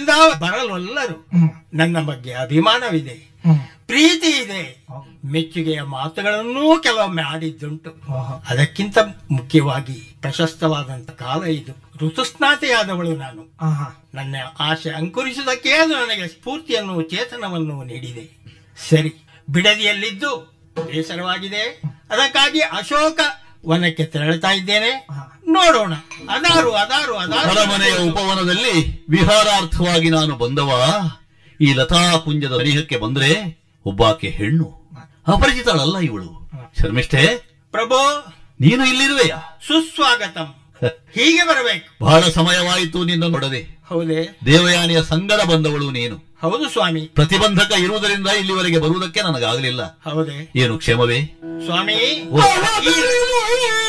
ದೂರದಿಂದ ಬರಲೊಲ್ಲರು ಹ್ಮ್ ನನ್ನ ಬಗ್ಗೆ ಅಭಿಮಾನವಿದೆ ಹ್ಮ್ ಪ್ರೀತಿ ಇದೆ ಹೌದು. ಮೆಚ್ಚುಗೆಯ ಮಾತುಗಳನ್ನೂ ಕೆಲವೊಮ್ಮೆ ಆಡಿದ್ದುಂಟು ಓಹೋ. ಅದಕ್ಕಿಂತ ಮುಖ್ಯವಾಗಿ ಪ್ರಶಸ್ತವಾದಂತ ಕಾಲ ಇದು ಋತುಸ್ನಾತಿಯಾದವಳು ನಾನು ಆಹಾ. ನನ್ನ ಆಶೆ ಅಂಕುರಿಸುವುದಕ್ಕೆ ಅದು ನನಗೆ ಸ್ಫೂರ್ತಿಯನ್ನು ಚೇತನವನ್ನು ನೀಡಿದೆ ಸರಿ ಬಿಡದಿಯಲ್ಲಿದ್ದು ಬೇಸರವಾಗಿದೆ ಅದಕ್ಕಾಗಿ ಅಶೋಕ ವನಕ್ಕೆ ತೆರಳುತ್ತಾ ಇದ್ದೇನೆ ಹಾ. ನೋಡೋಣ ಅದಾರು ಅದಾರು ಅದಾರು ಅರಮನೆಯ ಉಪವನದಲ್ಲಿ ವಿಹಾರಾರ್ಥವಾಗಿ ನಾನು ಬಂದವ ಈ ಲತಾಪುಂಜದ ಸನಿಹಕ್ಕೆ ಬಂದ್ರೆ ಒಬ್ಬಾಕೆ ಹೆಣ್ಣು ಅಪರಿಚಿತಳಲ್ಲ ಇವಳು ಶರ್ಮಿಷ್ಠೆ ಪ್ರಭು ನೀನು ಇಲ್ಲಿರುವೆಯಾ ಸುಸ್ವಾಗತಂ ಹೀಗೆ ಬರಬೇಕು ಬಹಳ ಸಮಯವಾಯಿತು ನಿನ್ನ ನೋಡದೆ ಹೌದೇ ದೇವಯಾನಿಯ ಸಂಗಡ ಬಂದವಳು ನೀನು ಹೌದು ಸ್ವಾಮಿ ಪ್ರತಿಬಂಧಕ ಇರುವುದರಿಂದ ಇಲ್ಲಿವರೆಗೆ ಬರುವುದಕ್ಕೆ ನನಗಾಗಲಿಲ್ಲ ಹೌದೇ ಏನು ಕ್ಷೇಮವೇ ಸ್ವಾಮಿ ಓ. ಈ-